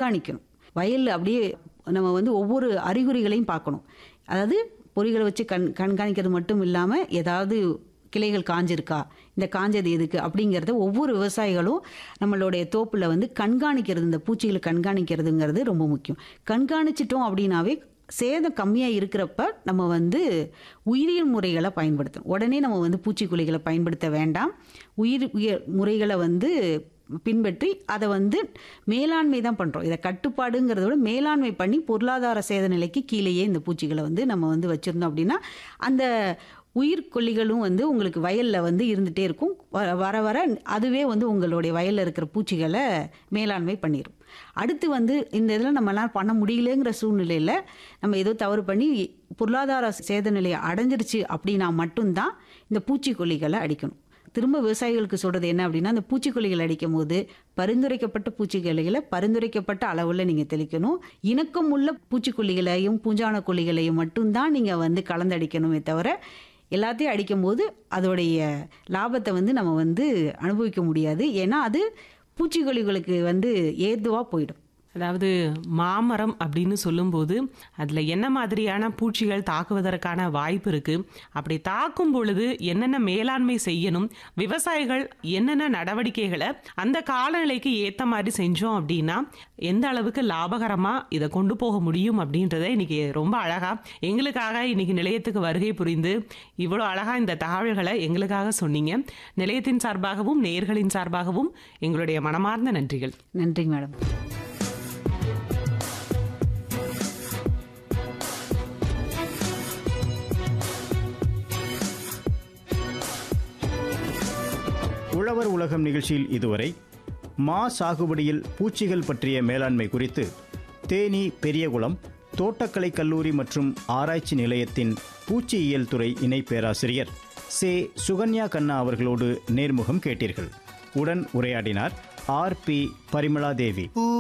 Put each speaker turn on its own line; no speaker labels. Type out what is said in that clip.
கண்காணிக்கணும் வயலில் அப்படியே நம்ம வந்து ஒவ்வொரு அறிகுறிகளையும் பார்க்கணும் அதாவது பொறிகளை வச்சு கண் கண்காணிக்கிறது மட்டும் இல்லாமல் ஏதாவது கிளைகள் காஞ்சிருக்கா இந்த காஞ்சது எதுக்கு அப்படிங்கிறத ஒவ்வொரு விவசாயிகளும் நம்மளுடைய தோப்பில் வந்து கண்காணிக்கிறது இந்த பூச்சிகளை கண்காணிக்கிறதுங்கிறது ரொம்ப முக்கியம் கண்காணிச்சிட்டோம் அப்படின்னாவே சேதம் கம்மியாக இருக்கிறப்ப நம்ம வந்து உயிரியல் முறைகளை பயன்படுத்தணும் உடனே நம்ம வந்து பூச்சிக்கொல்லிகளை பயன்படுத்த வேண்டாம் உயிர் உயிர் முறைகளை வந்து பின்பற்றி அதை வந்து மேலாண்மை தான் பண்ணுறோம் இதை கட்டுப்பாடுங்கிறத விட மேலாண்மை பண்ணி பொருளாதார சேத நிலைக்கு கீழேயே இந்த பூச்சிகளை வந்து நம்ம வந்து வச்சுருந்தோம் அப்படின்னா அந்த உயிர்கொல்லிகளும் வந்து உங்களுக்கு வயலில் வந்து இருந்துகிட்டே இருக்கும் வ- வர வர அதுவே வந்து உங்களுடைய வயலில் இருக்கிற பூச்சிகளை மேலாண்மை பண்ணிடும் அடுத்து வந்து இந்த இதில் நம்மளால் பண்ண முடியலங்கிற சூழ்நிலையில் நம்ம ஏதோ தவறு பண்ணி பொருளாதார சேத நிலையை அடைஞ்சிருச்சு அப்படின்னா மட்டும்தான் இந்த பூச்சிக்கொல்லிகளை அடிக்கணும் திரும்ப விவசாயிகளுக்கு சொல்கிறது என்ன அப்படின்னா அந்த பூச்சிக்கொல்லிகள் அடிக்கும் போது பரிந்துரைக்கப்பட்ட பூச்சிக்கொல்லிகளை பரிந்துரைக்கப்பட்ட அளவில் நீங்கள் தெளிக்கணும் இணக்கம் உள்ள பூச்சிக்கொல்லிகளையும் பூஞ்சான கொல்லிகளையும் மட்டும்தான் நீங்கள் வந்து கலந்தடிக்கணுமே தவிர எல்லாத்தையும் அடிக்கும்போது அதோடைய லாபத்தை வந்து நம்ம வந்து அனுபவிக்க முடியாது ஏன்னா அது பூச்சிக்கொல்லிகளுக்கு வந்து ஏதுவாக போயிடும்
அதாவது மாமரம் அப்படின்னு சொல்லும்போது அதில் என்ன மாதிரியான பூச்சிகள் தாக்குவதற்கான வாய்ப்பு இருக்கு அப்படி தாக்கும் பொழுது என்னென்ன மேலாண்மை செய்யணும் விவசாயிகள் என்னென்ன நடவடிக்கைகளை அந்த காலநிலைக்கு ஏற்ற மாதிரி செஞ்சோம் அப்படின்னா எந்த அளவுக்கு லாபகரமாக இதை கொண்டு போக முடியும் அப்படின்றத இன்னைக்கு ரொம்ப அழகா எங்களுக்காக இன்னைக்கு நிலையத்துக்கு வருகை புரிந்து இவ்வளோ அழகா இந்த தகவல்களை எங்களுக்காக சொன்னீங்க நிலையத்தின் சார்பாகவும் நேயர்களின் சார்பாகவும் எங்களுடைய மனமார்ந்த நன்றிகள்
நன்றி மேடம்
உழவர் உலகம் நிகழ்ச்சியில் இதுவரை மா சாகுபடியில் பூச்சிகள் பற்றிய மேலாண்மை குறித்து தேனி பெரியகுளம் தோட்டக்கலை கல்லூரி மற்றும் ஆராய்ச்சி நிலையத்தின் பூச்சியியல் துறை இணை பேராசிரியர் சே சுகன்யா கண்ணா அவர்களோடு நேர்முகம் கேட்டீர்கள் உடன் உரையாடினார் ஆர் பி பரிமளா தேவி